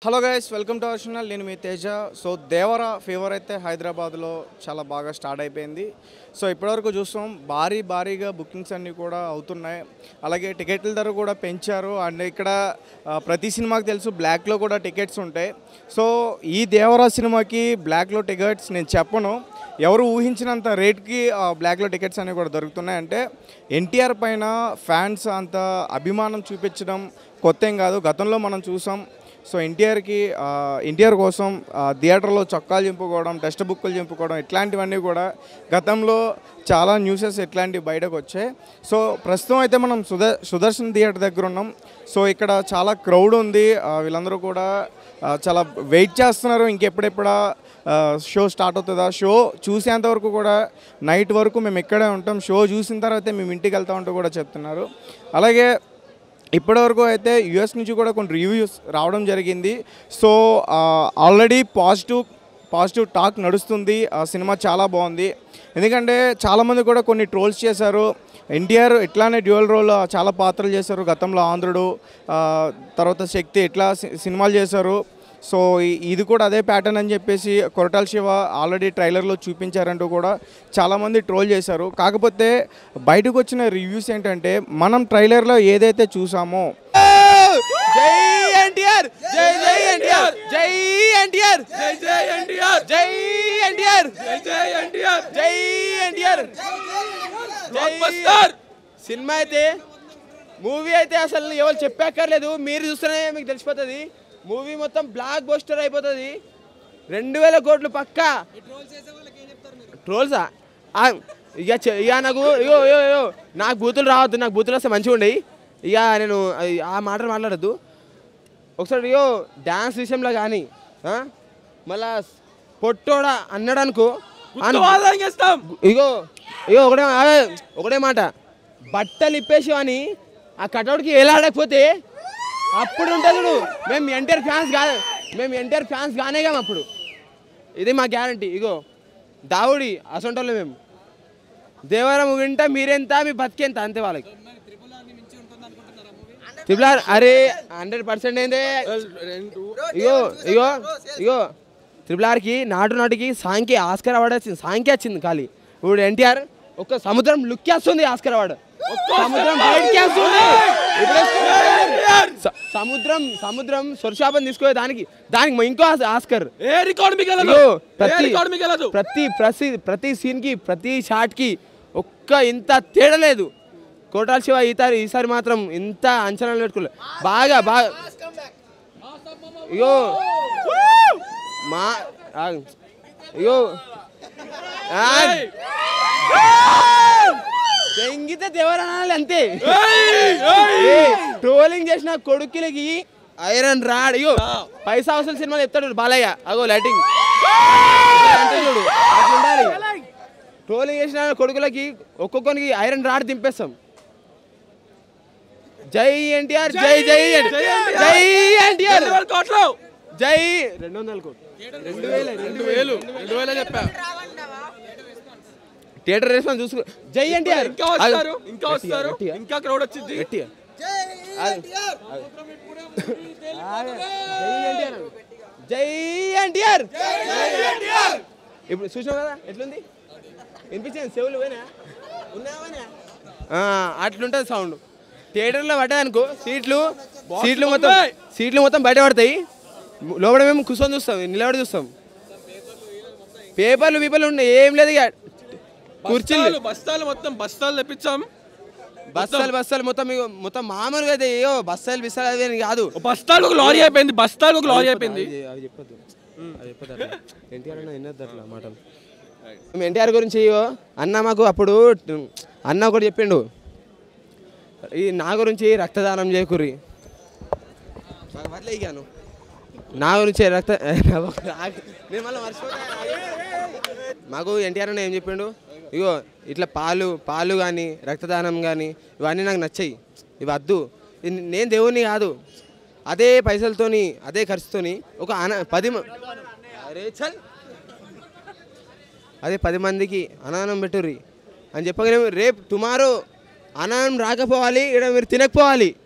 Hello guys welcome to our channel నేను మీ Teja so Devara fever అయితే హైదరాబాద్లో చాలా బాగా స్టార్ట్ అయిపోయింది సో ఇప్పటివరకు చూస్తాం భారీ భారీగా బుకింగ్స్ అన్నీ కూడా అవుతున్నాయి అలాగే టికెట్ల ధర కూడా పెంచారు అండ్ ఇక్కడ ఆ, ప్రతి సినిమాకి తెలుసు బ్లాక్లో కూడా టికెట్స్ ఉంటాయి సో ఈ దేవర సినిమాకి బ్లాక్లో టికెట్స్ నేను చెప్పను ఎవరు ఊహించినంత రేట్కి ఆ, బ్లాక్లో టికెట్స్ అనేవి కూడా దొరుకుతున్నాయి అంటే ఎన్టీఆర్ పైన ఫ్యాన్స్ అంత అభిమానం చూపించడం కొత్త ఏం కాదు గతంలో మనం చూసాం సో ఎన్టీఆర్కి ఎన్టీఆర్ కోసం ఆ, థియేటర్లో చొక్కాలు చింపుకోవడం టెక్స్ట్ బుక్కులు చింపుకోవడం ఇట్లాంటివన్నీ కూడా గతంలో చాలా న్యూసెస్ ఇట్లాంటివి బయటకు వచ్చాయి సో ప్రస్తుతం అయితే మనం సుద సుదర్శన్ థియేటర్ దగ్గర ఉన్నాం సో ఇక్కడ చాలా క్రౌడ్ ఉంది ఆ, వీళ్ళందరూ కూడా ఆ, చాలా వెయిట్ చేస్తున్నారు ఇంకెప్పుడెప్పుడా షో స్టార్ట్ అవుతుందా షో చూసేంత వరకు కూడా నైట్ వరకు మేము ఇక్కడే ఉంటాం షో చూసిన తర్వాత మేము ఇంటికి వెళ్తామంటూ కూడా చెప్తున్నారు అలాగే ఇప్పటివరకు అయితే యుఎస్ నుంచి కూడా కొన్ని రివ్యూస్ రావడం జరిగింది so already positive positive talk నడుస్తుంది ఆ సినిమా చాలా బాగుంది ఎందుకంటే చాలామంది కూడా కొన్ని ట్రోల్స్ చేశారు ఎన్టీఆర్ ఇట్లానే డ్యూయల్ రోల్ చాలా పాత్రలు చేశారు గతంలో ఆంధ్రుడు ఆ, తర్వాత శక్తి ఇట్లా సి- సినిమాలు చేశారు సో ఈ- ఇది కూడా అదే ప్యాటర్న్ అని చెప్పేసి కొరటాల శివ ఆల్రెడీ ట్రైలర్లో చూపించారంటూ కూడా చాలామంది ట్రోల్ చేశారు కాకపోతే బయటకు వచ్చిన రివ్యూస్ ఏంటంటే మనం ట్రైలర్లో ఏదైతే చూసామో జై ఎన్టీఆర్ జై జై ఎన్టీఆర్ జై ఎన్టీఆర్ జై జై ఎన్టీఆర్ జై ఎన్టీఆర్ జై జై ఎన్టీఆర్ జై ఎన్టీఆర్ బ్లాక్బస్టర్ సినిమా అయితే మూవీ అయితే అసలు ఎవరు చెప్పక్కర్లేదు మీరు చూస్తేనే మీకు తెలిసిపోతుంది మూవీ మొత్తం బ్లాక్ బస్టర్ అయిపోతుంది రెండు వేల కోట్లు పక్కా ట్రోల్సా ఆ, ఇక చె- ఇక నాకు ఇగో ఇగో ఇగో నాకు బూతులు రావద్దు నాకు బూతులు వస్తే మంచిగా ఉండయి ఇక నేను అది- ఆ మాటలు మాట్లాడద్దు ఒకసారి ఇగో డ్యాన్స్ విషయంలో కానీ మళ్ళా పొట్టోడా అన్నాడు అనుకో అన్- ఇగో ఇగో ఒకటే అదే, ఒకటే మాట బట్టలు ఇప్పేసి అని ఆ కటౌట్కి ఏలాడకపోతే అప్పుడు ఉంటుంది చూడు మేము ఎన్టీఆర్ ఫ్యాన్స్ కాదు మేము ఎన్టీఆర్ ఫ్యాన్స్ కానేగాం అప్పుడు ఇది మా గ్యారంటీ ఇగో దావుడి అసంటోళ్ళు మేము దేవరం వింటా మీరెంత మీ బతికెంత అంతే వాళ్ళకి ట్రిపుల్ ఆర్ అరే హండ్రెడ్ పర్సెంట్ ఏందే ఇగో ఇగో ఇగో ట్రిపుల్ ఆర్కి నాటు నాటికి సాంఖ్య ఆస్కర్ అవార్డు వచ్చింది సాంఖ్య వచ్చింది ఖాళీ ఇప్పుడు ఎన్టీఆర్ ఒక సముద్రం లుక్ వేస్తుంది ఆస్కర్ అవార్డు సముద్రం బయటికి వేస్తుంది ఇప్పుడు స- సముద్రం సముద్రం స్వర్శాపం తీసుకునే దానికి దానికి ఇంకో ఆస్- ఆస్కర్ ఏ రికార్డ్ మీకు ఇగో ప్రతి రికార్డ్ మీకు వెళ్ళదు ప్రతి ప్రతి ప్రతి సీన్ కి ప్రతి షాట్ కి ఒక్క ఇంత తేడా లేదు కోటాల శివ ఈసారి ఈసారి మాత్రం ఇంత అంచనాలు పెట్టుకోలేదు బాగా బాగా ఇగో మా ఆ, ఇగో దెంగితే దేవరనాలి అంతే ట్రోలింగ్ చేసిన కొడుకులకి ఐరన్ రాడ్ ఇగో పైసా అవసరం సినిమాలు చెప్తాడు బాలయ్య అగో లైటింగ్ అంటే చూడు అట్లుండాలి ట్రోలింగ్ చేసిన కొడుకులకి ఒక్కొక్కరికి ఐరన్ రాడ్ దింపేస్తాం జై ఎన్టీఆర్ జై జై ఎన్టీఆర్ జై ఎన్టీఆర్ కోట్లు జై రెండు వందల కోట్లు రెండు వేల రెండు వేలు రెండు వేలే చెప్పా థియేటర్ రెస్పాన్స్ చూసుకో జై ఎన్టీఆర్ ఇంకా వస్తారు ఇంకా వస్తారు ఇంకా క్రౌడ్ వచ్చింది గట్టిగా జై ఎన్టీఆర్ ఇప్పుడు చూసావు కదా ఎట్లుంది వినిపించింది చెవులు పోయినా ఉన్నావా అట్లుంటుంది సౌండ్ థియేటర్లో పడ్డదనుకో సీట్లు సీట్లు మొత్తం సీట్లు మొత్తం బయట పడతాయి లోపల మేము కూర్చొని చూస్తాం నిలబడి చూస్తాం పేపర్లు పీపర్లు ఉన్నాయి ఏం లేదు ఇక కుర్చీలు బస్తాలు బస్తాలు మొత్తం బస్తాలు తెప్పించాం బస్తాలు బస్తాలు మొత్తం ఇగో మొత్తం మామూలుగా అయితే ఏయో బస్తాలు బిస్తాలు అవి అని కాదు ఒక బస్తాలు ఒక లారీ అయిపోయింది బస్తాలు ఒక లారీ అయిపోయింది అవి అవి చెప్పొద్దు అవి చెప్పొద్దు అట్లా. ఎన్టీఆర్ అన్న వినొద్దు అట్లా మాటలు మేము ఎన్టీఆర్ గురించి ఇగో అన్న మాకు అప్పుడు అన్న ఒకటి చెప్పిండు ఈ నా గురించి రక్తదానం చేయకుర్రి వదిలేగాను నా గురించి రక్త నేను మళ్ళీ మర్చిపోతా మాకు ఎన్టీఆర్ అన్న ఏం చెప్పిండు ఇగో ఇట్లా పాలు పాలు కానీ రక్తదానం కానీ ఇవన్నీ నాకు నచ్చాయి ఇవి వద్దు ఇది నేను దేవుని కాదు అదే పైసలతోని అదే ఖర్చుతోని ఒక అన పది మ- అరే చల్ అదే పది మందికి అన్నదానం పెట్టుర్రి అని చెప్పగానే రేపు టుమారో అన్నం రాకపోవాలి ఇక్కడ మీరు తినకపోవాలి